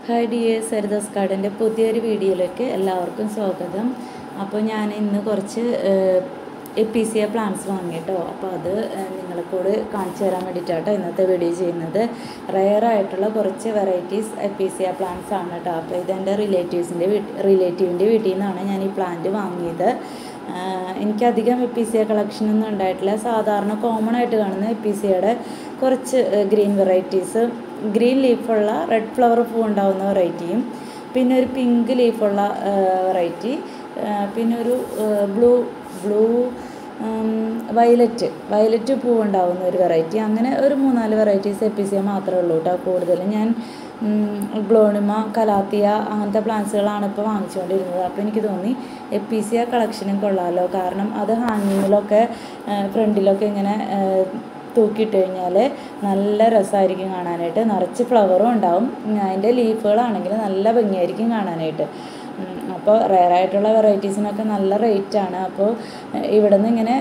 Hi dears Saridas ഗാർഡൻ്റെ പുതിയൊരു വീഡിയോയിലേക്ക് എല്ലാവർക്കും സ്വാഗതം അപ്പോൾ ഞാൻ ഇന്ന് കുറച്ച് എപ്പിസിയ പ്ലാന്റ്സ് വാങ്ങി കേട്ടോ അപ്പോൾ അത് നിങ്ങൾക്കൂടെ കാണിച്ചു തരാൻ വേണ്ടിയിട്ടാട്ടോ ഇന്നത്തെ വീഡിയോ ചെയ്യുന്നത് റെയർ ആയിട്ടുള്ള കുറച്ച് വെറൈറ്റീസ് എപ്പിസിയ പ്ലാന്റ്സ് ആണ് കേട്ടോ അപ്പോൾ ഇതെൻ്റെ റിലേറ്റീവ്സിൻ്റെ വീട്ട് റിലേറ്റീവിൻ്റെ വീട്ടിൽ നിന്നാണ് ഞാൻ ഈ പ്ലാന്റ് വാങ്ങിയത് എനിക്കധികം എപ്പിസിയ കളക്ഷനൊന്നും ഉണ്ടായിട്ടില്ല സാധാരണ കോമൺ ആയിട്ട് കാണുന്ന എപ്പിസിയയുടെ കുറച്ച് ഗ്രീൻ വെറൈറ്റീസ് ഗ്രീൻ ലീഫുള്ള റെഡ് ഫ്ലവർ പൂ ഉണ്ടാവുന്ന വെറൈറ്റിയും പിന്നെ ഒരു പിങ്ക് ലീഫുള്ള വെറൈറ്റി പിന്നെ ഒരു ബ്ലൂ ബ്ലൂ വയലറ്റ് വയലറ്റ് പൂ ഉണ്ടാവുന്ന ഒരു വെറൈറ്റി അങ്ങനെ ഒരു മൂന്നാല് വെറൈറ്റീസ് എപ്പിസിയ മാത്രമേ ഉള്ളൂ കേട്ടോ കൂടുതലും ഞാൻ ഗ്ലോണിമ കലാത്തിയ അങ്ങനത്തെ പ്ലാന്റ്സുകളാണ് ഇപ്പോൾ വാങ്ങിച്ചുകൊണ്ടിരുന്നത് അപ്പോൾ എനിക്ക് തോന്നി എപ്പിസിയ കളക്ഷനും കൊള്ളാമല്ലോ കാരണം അത് ഹാങ്ങിങ്ങിലൊക്കെ ഫ്രണ്ടിലൊക്കെ ഇങ്ങനെ തൂക്കിയിട്ട് കഴിഞ്ഞാൽ നല്ല രസമായിരിക്കും കാണാനായിട്ട് നിറച്ച് ഫ്ലവറും ഉണ്ടാവും അതിൻ്റെ ലീഫുകളാണെങ്കിൽ നല്ല ഭംഗിയായിരിക്കും കാണാനായിട്ട് അപ്പോൾ റെയർ ആയിട്ടുള്ള വെറൈറ്റീസിനൊക്കെ നല്ല റേറ്റാണ് അപ്പോൾ ഇവിടെ നിന്ന് ഇങ്ങനെ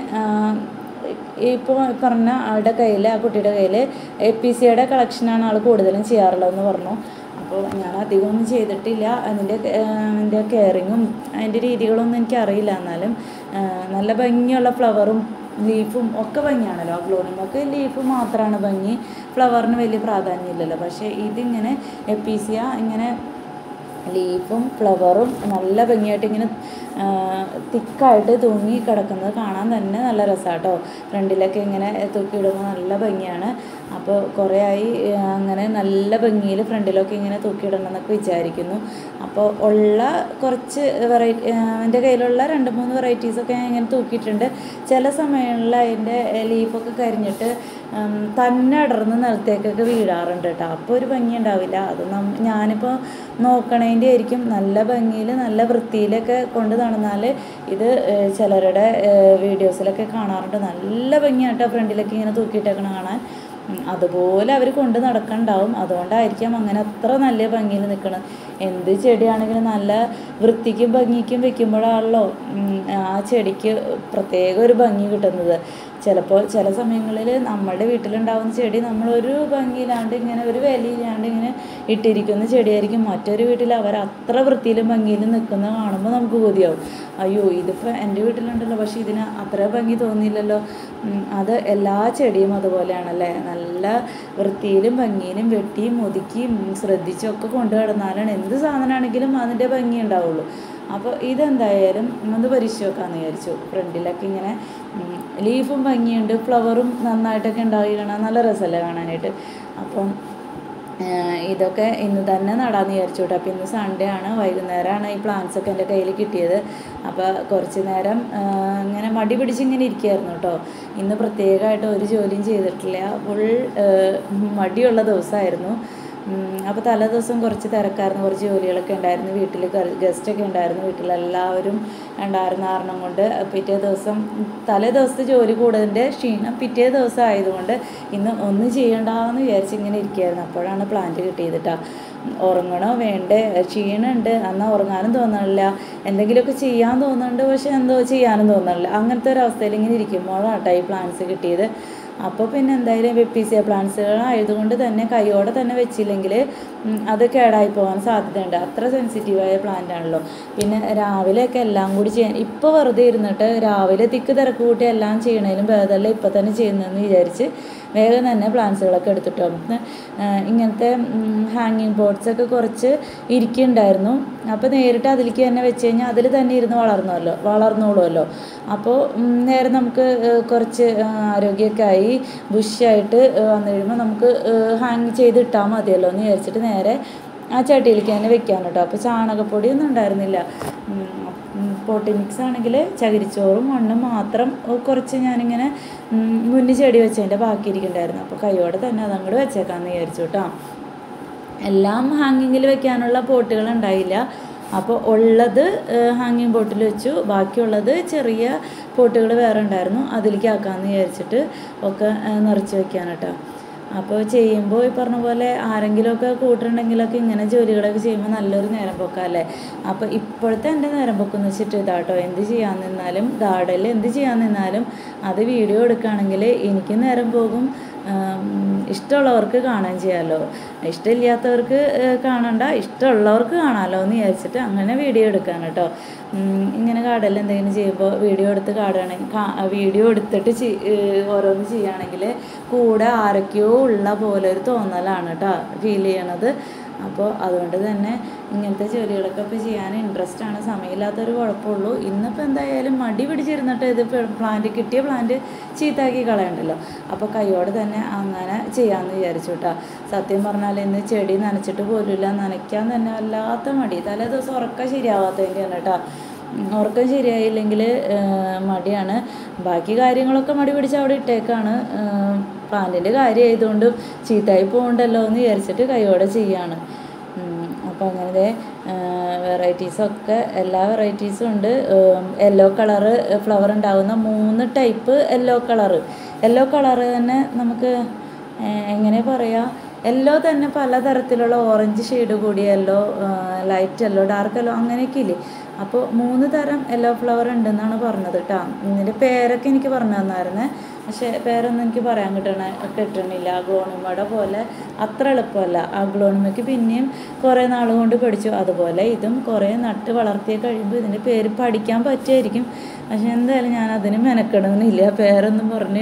ഇപ്പോൾ പറഞ്ഞ ആളുടെ കയ്യിൽ ആ കുട്ടിയുടെ കയ്യിൽ എ പി സിയുടെ കളക്ഷനാണ് ആൾ കൂടുതലും ചെയ്യാറുള്ളതെന്ന് പറഞ്ഞു അപ്പോൾ ഞാൻ അധികമൊന്നും ചെയ്തിട്ടില്ല അതിൻ്റെ അതിൻ്റെ കെയറിങ്ങും അതിൻ്റെ രീതികളൊന്നും എനിക്കറിയില്ല എന്നാലും നല്ല ഭംഗിയുള്ള ഫ്ലവറും ലീഫും ഒക്കെ ഭംഗിയാണല്ലോ ഗ്ലോണിമൊക്കെ ലീഫ് മാത്രമാണ് ഭംഗി ഫ്ലവറിന് വലിയ പ്രാധാന്യമില്ലല്ലോ പക്ഷേ ഇതിങ്ങനെ എപ്പീസിയ ഇങ്ങനെ ലീഫും ഫ്ലവറും നല്ല ഭംഗിയായിട്ട് ഇങ്ങനെ തിക്കായിട്ട് തൂങ്ങി കിടക്കുന്നത് കാണാൻ തന്നെ നല്ല രസമാട്ടോ ഫ്രണ്ടിലൊക്കെ ഇങ്ങനെ തൂക്കിയിടുമ്പോൾ നല്ല ഭംഗിയാണ് അപ്പോൾ കുറേ ആയി അങ്ങനെ നല്ല ഭംഗിയിൽ ഫ്രണ്ടിലൊക്കെ ഇങ്ങനെ തൂക്കിയിടണം എന്നൊക്കെ വിചാരിക്കുന്നു അപ്പോൾ ഉള്ള കുറച്ച് വെറൈറ്റി എൻ്റെ കയ്യിലുള്ള രണ്ട് മൂന്ന് വെറൈറ്റീസൊക്കെ ഞാൻ ഇങ്ങനെ തൂക്കിയിട്ടുണ്ട് ചില സമയങ്ങളിൽ അതിൻ്റെ ലീഫൊക്കെ കരിഞ്ഞിട്ട് തന്നെ അടർന്ന് നിലത്തേക്കൊക്കെ വീഴാറുണ്ട് കേട്ടോ അപ്പോൾ ഒരു ഭംഗി ഉണ്ടാവില്ല അത് നം ഞാനിപ്പോൾ നോക്കണേൻ്റെ ആയിരിക്കും നല്ല ഭംഗിയിൽ നല്ല വൃത്തിയിലൊക്കെ കൊണ്ട് നടന്നാൽ ഇത് ചിലരുടെ വീഡിയോസിലൊക്കെ കാണാറുണ്ട് നല്ല ഭംഗിയാട്ടോ ഫ്രണ്ടിലൊക്കെ ഇങ്ങനെ തൂക്കിയിട്ടേക്കണം കാണാൻ അതുപോലെ അവർ കൊണ്ട് നടക്കണ്ടാവും അതുകൊണ്ടായിരിക്കാം അങ്ങനെ അത്ര നല്ല ഭംഗിയിൽ നിൽക്കണം എന്ത് ചെടിയാണെങ്കിലും നല്ല വൃത്തിക്കും ഭംഗിക്കും വെക്കുമ്പോഴാണല്ലോ ആ ചെടിക്ക് പ്രത്യേക ഒരു ഭംഗി കിട്ടുന്നത് ചിലപ്പോൾ ചില സമയങ്ങളിൽ നമ്മളുടെ വീട്ടിലുണ്ടാകുന്ന ചെടി നമ്മളൊരു ഭംഗിയിലാണ്ട് ഇങ്ങനെ ഒരു വിലയില്ലാണ്ട് ഇങ്ങനെ ഇട്ടിരിക്കുന്ന ചെടിയായിരിക്കും മറ്റൊരു വീട്ടിൽ അവർ അത്ര വൃത്തിയിലും ഭംഗിയിലും നിൽക്കുന്ന കാണുമ്പോൾ നമുക്ക് കൊതിയാവും അയ്യോ ഇതിപ്പോൾ എൻ്റെ വീട്ടിലുണ്ടല്ലോ പക്ഷേ ഇതിന് അത്ര ഭംഗി തോന്നിയില്ലല്ലോ അത് എല്ലാ ചെടിയും അതുപോലെയാണല്ലേ നല്ല വൃത്തിയിലും ഭംഗിയിലും വെട്ടിയും ഒതുക്കിയും ശ്രദ്ധിച്ചും ഒക്കെ കൊണ്ടു കിടന്നാലാണ് എന്ത് സാധനമാണെങ്കിലും അതിൻ്റെ ഭംഗി ഉണ്ടാവുള്ളൂ അപ്പോൾ ഇതെന്തായാലും ഒന്ന് പരീക്ഷിച്ച് നോക്കാമെന്ന് വിചാരിച്ചു ഫ്രണ്ടിലൊക്കെ ഇങ്ങനെ ലീഫും ഭംഗിയുണ്ട് ഫ്ലവറും നന്നായിട്ടൊക്കെ ഉണ്ടായി കാണാൻ നല്ല രസമല്ലേ കാണാനായിട്ട് അപ്പം ഇതൊക്കെ ഇന്ന് തന്നെ നടാമെന്ന് വിചാരിച്ചു കേട്ടോ അപ്പോൾ ഇന്ന് സൺഡേ ആണ് വൈകുന്നേരമാണ് ഈ പ്ലാന്റ്സ് ഒക്കെ എൻ്റെ കയ്യിൽ കിട്ടിയത് അപ്പോൾ കുറച്ച് നേരം ഇങ്ങനെ മടി പിടിച്ച് ഇങ്ങനെ ഇരിക്കുകയായിരുന്നു കേട്ടോ ഇന്ന് പ്രത്യേകമായിട്ട് ഒരു ജോലിയും ചെയ്തിട്ടില്ല ഫുൾ മടിയുള്ള ദിവസമായിരുന്നു അപ്പോൾ തലേ ദിവസം കുറച്ച് തിരക്കായിരുന്നു കുറച്ച് ജോലികളൊക്കെ ഉണ്ടായിരുന്നു വീട്ടിൽ ഗസ്റ്റൊക്കെ ഉണ്ടായിരുന്നു വീട്ടിലെല്ലാവരും ഉണ്ടായിരുന്ന കാരണം കൊണ്ട് പിറ്റേ ദിവസം തലേ ദിവസത്തെ ജോലി കൂടുതലിൻ്റെ ക്ഷീണം പിറ്റേ ദിവസം ആയതുകൊണ്ട് ഇന്ന് ഒന്നും ചെയ്യണ്ടെന്ന് വിചാരിച്ച് ഇങ്ങനെ ഇരിക്കുകയായിരുന്നു അപ്പോഴാണ് പ്ലാന്റ് കിട്ടിയത് കേട്ടോ ഉറങ്ങണോ വേണ്ടേ ക്ഷീണമുണ്ട് എന്നാൽ ഉറങ്ങാനും തോന്നണില്ല എന്തെങ്കിലുമൊക്കെ ചെയ്യാൻ തോന്നുന്നുണ്ട് പക്ഷെ എന്തോ ചെയ്യാനും തോന്നണില്ല അങ്ങനത്തെ ഒരു അവസ്ഥയിൽ ഇങ്ങനെ ഇരിക്കുമ്പോഴാട്ടോ ഈ പ്ലാന്റ്സ് കിട്ടിയത് അപ്പോൾ പിന്നെ എന്തായാലും വെപ്പീസിയ പ്ലാന്റ്സുകളായതുകൊണ്ട് തന്നെ കൈയോടെ തന്നെ വെച്ചില്ലെങ്കിൽ അത് കേടായി പോകാൻ സാധ്യതയുണ്ട് അത്ര സെൻസിറ്റീവായ പ്ലാന്റ് ആണല്ലോ പിന്നെ രാവിലെയൊക്കെ എല്ലാം കൂടി ചെയ്യാൻ ഇപ്പോൾ വെറുതെ ഇരുന്നിട്ട് രാവിലെ തിക്ക് തിരക്ക് കൂട്ടി എല്ലാം ചെയ്യണേലും ഭേദമല്ല ഇപ്പോൾ തന്നെ ചെയ്യുന്നതെന്ന് വിചാരിച്ച് വേഗം തന്നെ പ്ലാന്റ്സുകളൊക്കെ എടുത്തിട്ടോ ഇങ്ങനത്തെ ഹാങ്ങിങ് ബോർഡ്സൊക്കെ കുറച്ച് ഇരിക്കുന്നുണ്ടായിരുന്നു അപ്പോൾ നേരിട്ട് അതിലേക്ക് തന്നെ വെച്ച് കഴിഞ്ഞാൽ അതിൽ തന്നെ ഇരുന്ന് വളർന്നല്ലോ വളർന്നോളുമല്ലോ അപ്പോൾ നേരെ നമുക്ക് കുറച്ച് ആരോഗ്യമൊക്കെ ആയി ബുഷായിട്ട് വന്നു കഴിയുമ്പോൾ നമുക്ക് ഹാങ് ചെയ്ത് ഇട്ടാൽ മതിയല്ലോ എന്ന് വിചാരിച്ചിട്ട് നേരെ ആ ചട്ടിയിലേക്ക് തന്നെ വെക്കാൻ കേട്ടോ അപ്പോൾ ചാണകപ്പൊടിയൊന്നും ഉണ്ടായിരുന്നില്ല പോട്ടി മിക്സ് ആണെങ്കിൽ ചകിരിച്ചോറും മണ്ണും മാത്രം കുറച്ച് ഞാനിങ്ങനെ മുന്നിൽ ചെടി വെച്ചതിൻ്റെ ബാക്കി ഇരിക്കുന്നുണ്ടായിരുന്നു അപ്പോൾ കൈയോടെ തന്നെ അതങ്ങോട്ട് വെച്ചേക്കാമെന്ന് വിചാരിച്ചു കേട്ടോ എല്ലാം ഹാങ്ങിങ്ങിൽ വെക്കാനുള്ള പോട്ടുകൾ ഉണ്ടായില്ല അപ്പോൾ ഉള്ളത് ഹാങ്ങിങ് ബോട്ടിൽ വെച്ചു ബാക്കിയുള്ളത് ചെറിയ പോട്ടുകൾ വേറെ ഉണ്ടായിരുന്നു അതിലേക്ക് ആക്കാമെന്ന് വിചാരിച്ചിട്ട് ഒക്കെ നിറച്ച് വെക്കാൻ കേട്ടോ അപ്പോൾ ചെയ്യുമ്പോൾ ഈ പറഞ്ഞ പോലെ ആരെങ്കിലുമൊക്കെ കൂട്ടുണ്ടെങ്കിലൊക്കെ ഇങ്ങനെ ജോലികളൊക്കെ ചെയ്യുമ്പോൾ നല്ലൊരു നേരം പോക്കല്ലേ അപ്പോൾ ഇപ്പോഴത്തെ എൻ്റെ നേരം പോക്കെന്ന് വെച്ചിട്ട് ഇതാട്ടോ എന്ത് ചെയ്യാൻ നിന്നാലും ഗാർഡനിൽ എന്ത് ചെയ്യാൻ നിന്നാലും അത് വീഡിയോ എടുക്കുകയാണെങ്കിൽ എനിക്ക് നേരം പോകും ഇഷ്ടമുള്ളവർക്ക് കാണുകയും ചെയ്യാമല്ലോ ഇഷ്ടമില്ലാത്തവർക്ക് ഏഹ്, കാണണ്ട ഇഷ്ടമുള്ളവർക്ക് കാണാമല്ലോ എന്ന് വിചാരിച്ചിട്ട് അങ്ങനെ വീഡിയോ എടുക്കാൻ കേട്ടോ ഉം, ഇങ്ങനെ കാടൽ എന്തെങ്കിലും ചെയ്യുമ്പോൾ വീഡിയോ എടുത്ത് കാടുകയാണെങ്കിൽ വീഡിയോ എടുത്തിട്ട് ചെയ്- ഏഹ്, ഓരോന്ന് ചെയ്യുകയാണെങ്കിൽ കൂടെ ആരൊക്കെയോ ഉള്ള പോലെ ഒരു തോന്നലാണ് കേട്ടോ ഫീൽ ചെയ്യണത് അപ്പോൾ അതുകൊണ്ട് തന്നെ ഇങ്ങനത്തെ ജോലികളൊക്കെ ഇപ്പോൾ ചെയ്യാൻ ഇൻട്രസ്റ്റ് ആണ് സമയമില്ലാത്തൊരു കുഴപ്പമുള്ളൂ ഇന്നിപ്പോൾ എന്തായാലും മടി പിടിച്ചിരുന്നിട്ട് ഇത് പ്ലാന്റ് കിട്ടിയ പ്ലാന്റ് ചീത്താക്കി കളയണ്ടല്ലോ അപ്പോൾ കൈയോടെ തന്നെ അങ്ങനെ ചെയ്യാമെന്ന് വിചാരിച്ചു കേട്ടോ സത്യം പറഞ്ഞാൽ ഇന്ന് ചെടി നനച്ചിട്ട് പോലുമില്ല നനയ്ക്കാൻ തന്നെ വല്ലാത്ത മടി തലേ ദിവസം ഉറക്കം ശരിയാവാത്തതിൻ്റെയാണ് കേട്ടോ ഉം, ഉറക്കം ശരിയായില്ലെങ്കിൽ മടിയാണ് ബാക്കി കാര്യങ്ങളൊക്കെ മടി പിടിച്ച് അവിടെ ഇട്ടേക്കാണ് പ്ലാന്റിൻ്റെ കാര്യം ആയതുകൊണ്ട് ചീത്തായി പോകണ്ടല്ലോ എന്ന് വിചാരിച്ചിട്ട് കൈയോടെ ചെയ്യാണ് അപ്പോൾ അങ്ങനത്തെ വെറൈറ്റീസൊക്കെ എല്ലാ വെറൈറ്റീസും ഉണ്ട് യെല്ലോ കളറ് ഫ്ലവർ ഉണ്ടാകുന്ന മൂന്ന് type yellow colour yellow colour തന്നെ നമുക്ക് ഏഹ് എങ്ങനെ പറയാ യെല്ലോ തന്നെ പലതരത്തിലുള്ള ഓറഞ്ച് ഷെയ്ഡ് കൂടിയ yellow light yellow dark yellow അങ്ങനെയൊക്കെ ഇല്ലേ അപ്പോൾ മൂന്ന് തരം യെല്ലോ ഫ്ലവർ ഉണ്ടെന്നാണ് പറഞ്ഞത് കേട്ടോ ഇതിൻ്റെ പേരൊക്കെ എനിക്ക് പറഞ്ഞു തന്നായിരുന്നേ പക്ഷേ പേരൊന്നും എനിക്ക് പറയാൻ കിട്ടണ കിട്ടണില്ല അഗ്ലോണിമയുടെ പോലെ അത്ര എളുപ്പമല്ല അഗ്ലോണിമയ്ക്ക് പിന്നെയും കുറേ നാൾ കൊണ്ട് പഠിച്ചു അതുപോലെ ഇതും കുറേ നട്ട് വളർത്തിയ കഴിയുമ്പോൾ ഇതിൻ്റെ പേര് പഠിക്കാൻ പറ്റുമായിരിക്കും പക്ഷെ എന്തായാലും ഞാൻ അതിന് മെനക്കെടുന്നില്ല പേരൊന്നും പറഞ്ഞ്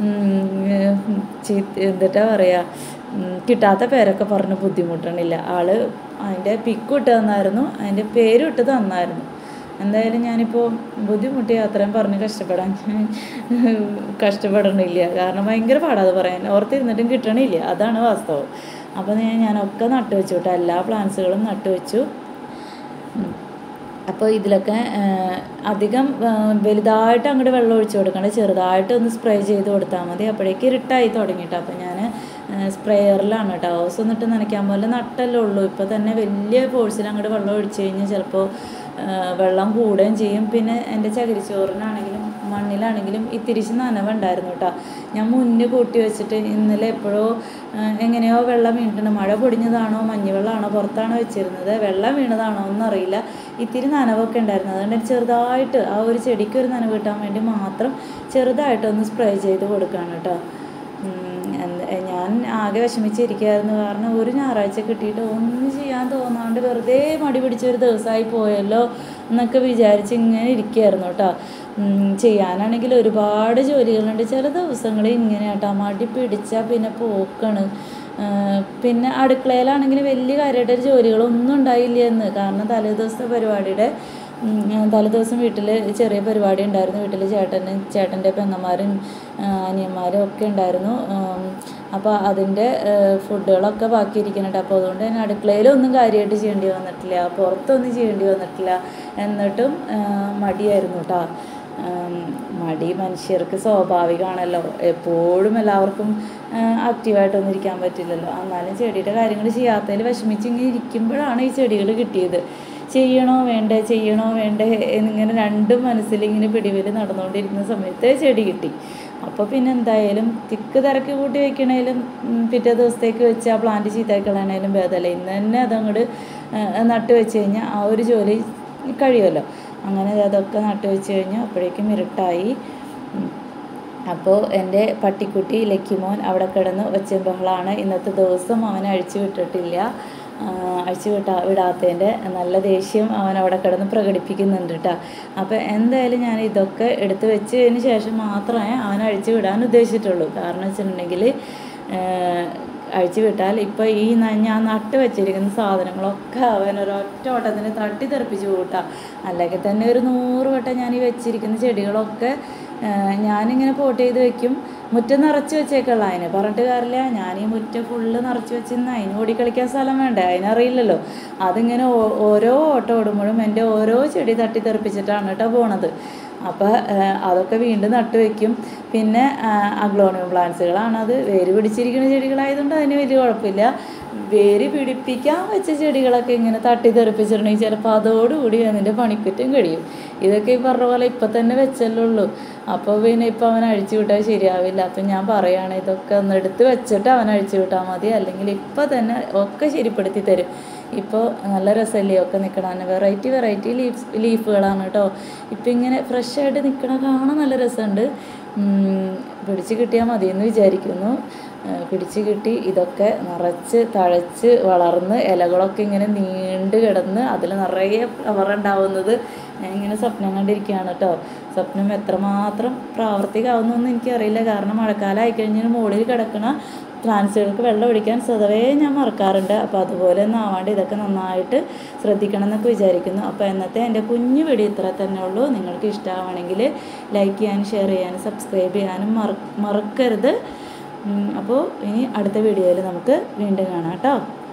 ഉം, ചീത്ത എന്തിട്ടാ പറയുക ഉം, കിട്ടാത്ത പേരൊക്കെ പറഞ്ഞ് ബുദ്ധിമുട്ടണില്ല ആള് അതിൻ്റെ പിക്ക് ഇട്ട് തന്നായിരുന്നു അതിൻ്റെ പേരും ഇട്ട് തന്നായിരുന്നു എന്തായാലും ഞാനിപ്പോൾ ബുദ്ധിമുട്ടി അത്രയും പറഞ്ഞ് കഷ്ടപ്പെടാൻ കഷ്ടപ്പെടണില്ല കാരണം ഭയങ്കര പാടാ അത് പറയാൻ ഓർത്തിരുന്നിട്ടും കിട്ടണില്ല അതാണ് വാസ്തവം അപ്പോൾ ഞാൻ ഞാനൊക്കെ നട്ടു വെച്ചു കേട്ടോ എല്ലാ പ്ലാന്റ്സുകളും നട്ടു വെച്ചു ഉം. അപ്പോൾ ഇതിലൊക്കെ ആ, അധികം ആ, വലുതായിട്ട് അങ്ങോട്ട് വെള്ളം ഒഴിച്ചു കൊടുക്കണ്ട ചെറുതായിട്ട് ഒന്ന് സ്പ്രേ ചെയ്ത് കൊടുത്താൽ മതി അപ്പോഴേക്ക് ഇരുട്ടായി തുടങ്ങിയിട്ട് അപ്പോൾ ഞാൻ സ്പ്രേയറിലാണ് കേട്ടോ ഹൗസ് ഒന്നിട്ട് നനയ്ക്കാൻ പോലെ നട്ടല്ലേ ഉള്ളൂ ഇപ്പോൾ തന്നെ വലിയ ഫോഴ്സിൽ അങ്ങോട്ട് വെള്ളം ഒഴിച്ചു കഴിഞ്ഞാൽ ചിലപ്പോൾ വെള്ളം കൂടുകയും ചെയ്യും പിന്നെ എൻ്റെ ചകിരിച്ചോറിനാണെങ്കിലും മണ്ണിലാണെങ്കിലും ഇത്തിരിച്ച് നനവുണ്ടായിരുന്നു കേട്ടോ ഞാൻ മുന്നേ കൂട്ടി വെച്ചിട്ട് ഇന്നലെ എപ്പോഴോ ആ, എങ്ങനെയോ വെള്ളം വീണിട്ടുണ്ട് മഴ പൊടിഞ്ഞതാണോ മഞ്ഞുവെള്ളമാണോ പുറത്താണോ വെച്ചിരുന്നത് വെള്ളം വീണതാണോ എന്നറിയില്ല ഇത്തിരി നനവൊക്കെ ഉണ്ടായിരുന്നു അതുകൊണ്ട് ചെറുതായിട്ട് ആ ഒരു ചെടിക്ക് ഒരു നനവ് കിട്ടാൻ വേണ്ടി മാത്രം ചെറുതായിട്ടൊന്ന് സ്പ്രേ ചെയ്ത് കൊടുക്കുകയാണ് കേട്ടോ ഉം, എന്ത്- ഞാൻ ആകെ വിഷമിച്ചിരിക്കുകയായിരുന്നു കാരണം ഒരു ഞായറാഴ്ച കിട്ടിയിട്ട് ഒന്നും ചെയ്യാൻ തോന്നാണ്ട് വെറുതെ മടി പിടിച്ചൊരു ദിവസമായി പോയല്ലോ എന്നൊക്കെ വിചാരിച്ച് ഇങ്ങനെ ഇരിക്കുകയായിരുന്നു കേട്ടോ ഉം, ചെയ്യാനാണെങ്കിൽ ഒരുപാട് ജോലികളുണ്ട് ചില ദിവസങ്ങളിൽ ഇങ്ങനെ കേട്ടോ മടി പിടിച്ചാൽ പിന്നെ പോക്കാണ് ആഹ് പിന്നെ അടുക്കളയിലാണെങ്കിൽ വലിയ കാര്യമായിട്ട് ജോലികളൊന്നും ഉണ്ടായില്ല എന്ന് കാരണം തലേ ദിവസത്തെ പരിപാടിയുടെ ഉം, തലേദിവസം വീട്ടിൽ ചെറിയ പരിപാടി ഉണ്ടായിരുന്നു വീട്ടിൽ ചേട്ടന് ചേട്ടൻ്റെ പെങ്ങന്മാരും ആ, അനിയന്മാരും ഒക്കെ ഉണ്ടായിരുന്നു അപ്പോൾ അതിൻ്റെ ഫുഡുകളൊക്കെ ബാക്കി ഇരിക്കുന്നുണ്ട് അപ്പോൾ അതുകൊണ്ട് തന്നെ അടുക്കളയിലൊന്നും കാര്യമായിട്ട് ചെയ്യേണ്ടി വന്നിട്ടില്ല പുറത്തൊന്നും ചെയ്യേണ്ടി വന്നിട്ടില്ല എന്നിട്ടും ആ, മടിയായിരുന്നു കേട്ടോ മടി മനുഷ്യർക്ക് സ്വാഭാവികമാണല്ലോ എപ്പോഴും എല്ലാവർക്കും ആക്റ്റീവായിട്ടൊന്നും ഇരിക്കാൻ പറ്റില്ലല്ലോ എന്നാലും ചെടിയുടെ കാര്യങ്ങൾ ചെയ്യാത്തതിൽ വിഷമിച്ച് ഇങ്ങനെ ഇരിക്കുമ്പോഴാണ് ഈ ചെടികൾ കിട്ടിയത് ചെയ്യണോ വേണ്ടേ ചെയ്യണോ വേണ്ടേ എന്നിങ്ങനെ രണ്ടും മനസ്സിലിങ്ങനെ പിടിവിൽ നടന്നുകൊണ്ടിരിക്കുന്ന സമയത്ത് ചെടി കിട്ടി അപ്പോൾ പിന്നെ എന്തായാലും തിക്ക് തിരക്ക് കൂട്ടി വെക്കണേലും ഉം, പിറ്റേ ദിവസത്തേക്ക് വെച്ച് ആ പ്ലാന്റ് ചീത്താക്കി കളയണേലും ഭേദമല്ല ഇന്ന് തന്നെ അതങ്ങോട്ട് നട്ട് വെച്ച് കഴിഞ്ഞാൽ ആ ഒരു ജോലി കഴിയുമല്ലോ അങ്ങനെ അതൊക്കെ നട്ട് വെച്ച് കഴിഞ്ഞാൽ അപ്പോഴേക്കും ഇരുട്ടായി ഉം. അപ്പോൾ എൻ്റെ പട്ടിക്കുട്ടി ലക്കിമോൻ അവിടെ കിടന്ന് ഒച്ചയും ബഹളമാണ് ഇന്നത്തെ ദിവസം അവൻ അഴിച്ചു വിട്ടിട്ടില്ല ആ, അഴിച്ചു വിട്ടാ വിടാത്തതിൻ്റെ നല്ല ദേഷ്യം അവൻ അവിടെ കിടന്ന് പ്രകടിപ്പിക്കുന്നുണ്ട് കേട്ടോ അപ്പോൾ എന്തായാലും ഞാൻ ഇതൊക്കെ എടുത്ത് വെച്ചതിന് ശേഷം മാത്രമേ അവൻ അഴിച്ചു വിടാൻ ഉദ്ദേശിച്ചിട്ടുള്ളൂ കാരണം വെച്ചിട്ടുണ്ടെങ്കിൽ അഴിച്ചു വിട്ടാൽ ഇപ്പോൾ ഈ ന- ഞാൻ നട്ട് വെച്ചിരിക്കുന്ന സാധനങ്ങളൊക്കെ അവൻ ഒരൊറ്റ ഓട്ടത്തിന് തട്ടി തെറിപ്പിച്ച് കൂട്ടാം അല്ലെങ്കിൽ തന്നെ ഒരു നൂറ് വട്ടം ഞാൻ ഈ വെച്ചിരിക്കുന്ന ചെടികളൊക്കെ ആ, ഞാനിങ്ങനെ പോട്ട് ചെയ്ത് വെക്കും മുറ്റം നിറച്ച് വെച്ചേക്കുള്ള അതിന് പറഞ്ഞിട്ട് കാര്യമില്ല ഞാൻ ഈ മുറ്റം ഫുള്ള് നിറച്ച് വെച്ചിരുന്ന അതിന് ഓടിക്കളിക്കാൻ സ്ഥലം വേണ്ടേ അതിനറിയില്ലല്ലോ അതിങ്ങനെ ഓ- ഓരോ ഓട്ടം ഓടുമ്പോഴും എൻ്റെ ഓരോ ചെടി തട്ടി തെറിപ്പിച്ചിട്ടാണ് കേട്ടോ പോണത് അപ്പോൾ അതൊക്കെ വീണ്ടും നട്ട് വെക്കും പിന്നെ അഗ്ലോണിയം പ്ലാന്റ്സുകളാണ് അത് വേര് പിടിച്ചിരിക്കുന്ന ചെടികളായതുകൊണ്ട് അതിന് വലിയ കുഴപ്പമില്ല വേര് പിടിപ്പിക്കാൻ വെച്ച ചെടികളൊക്കെ ഇങ്ങനെ തട്ടി തെറിപ്പിച്ചിട്ടുണ്ടെങ്കിൽ ചിലപ്പോൾ അതോടുകൂടി അതിൻ്റെ പണിക്കുറ്റം കഴിയും ഇതൊക്കെ ഈ പറഞ്ഞ പോലെ ഇപ്പം തന്നെ വെച്ചല്ലേ ഉള്ളൂ അപ്പോൾ പിന്നെ ഇപ്പം അവൻ അഴിച്ചു വിട്ടാൽ ശരിയാവില്ല അപ്പം ഞാൻ പറയുകയാണ് ഇതൊക്കെ ഒന്ന് എടുത്ത് വെച്ചിട്ട് അവൻ അഴിച്ചു വിട്ടാൽ മതി അല്ലെങ്കിൽ ഇപ്പം തന്നെ ഒക്കെ ശരിപ്പെടുത്തി തരും ഇപ്പോൾ നല്ല രസമല്ലേ ഒക്കെ നിൽക്കണം വെറൈറ്റി വെറൈറ്റി ലീഫ് ലീഫുകളാണ് കേട്ടോ ഇപ്പം ഇങ്ങനെ ഫ്രഷായിട്ട് നിൽക്കണ കാണാൻ നല്ല രസമുണ്ട് ഉം, പിടിച്ച് കിട്ടിയാൽ മതി എന്ന് വിചാരിക്കുന്നു ഏഹ് പിടിച്ച് കിട്ടി ഇതൊക്കെ നിറച്ച് തഴച്ച് വളർന്ന് ഇലകളൊക്കെ ഇങ്ങനെ നീണ്ട് കിടന്ന് അതിൽ നിറയെ ഫ്ലവർ ഉണ്ടാവുന്നത് ഞാൻ ഇങ്ങനെ സ്വപ്നം കണ്ടിരിക്കുകയാണ് കേട്ടോ സ്വപ്നം എത്രമാത്രം പ്രാവർത്തികമാവുന്നൊന്നും എനിക്കറിയില്ല കാരണം മഴക്കാലം ആയിക്കഴിഞ്ഞാൽ മുകളിൽ കിടക്കണ പ്ലാന്റ്സുകൾക്ക് വെള്ളം ഒഴിക്കാൻ സ്വതവേ ഞാൻ മറക്കാറുണ്ട് അപ്പോൾ അതുപോലെ ഒന്നും ആവാണ്ട് ഇതൊക്കെ നന്നായിട്ട് ശ്രദ്ധിക്കണം എന്നൊക്കെ വിചാരിക്കുന്നു അപ്പോൾ എന്നത്തെ എൻ്റെ കുഞ്ഞു വീഡിയോ ഇത്ര തന്നെ ഉള്ളൂ നിങ്ങൾക്ക് ഇഷ്ടമാണെങ്കിൽ ലൈക്ക് ചെയ്യാനും ഷെയർ ചെയ്യാനും സബ്സ്ക്രൈബ് ചെയ്യാനും മറ മറക്കരുത് ഉം, അപ്പോൾ ഇനി അടുത്ത വീഡിയോയിൽ നമുക്ക് വീണ്ടും കാണാം കേട്ടോ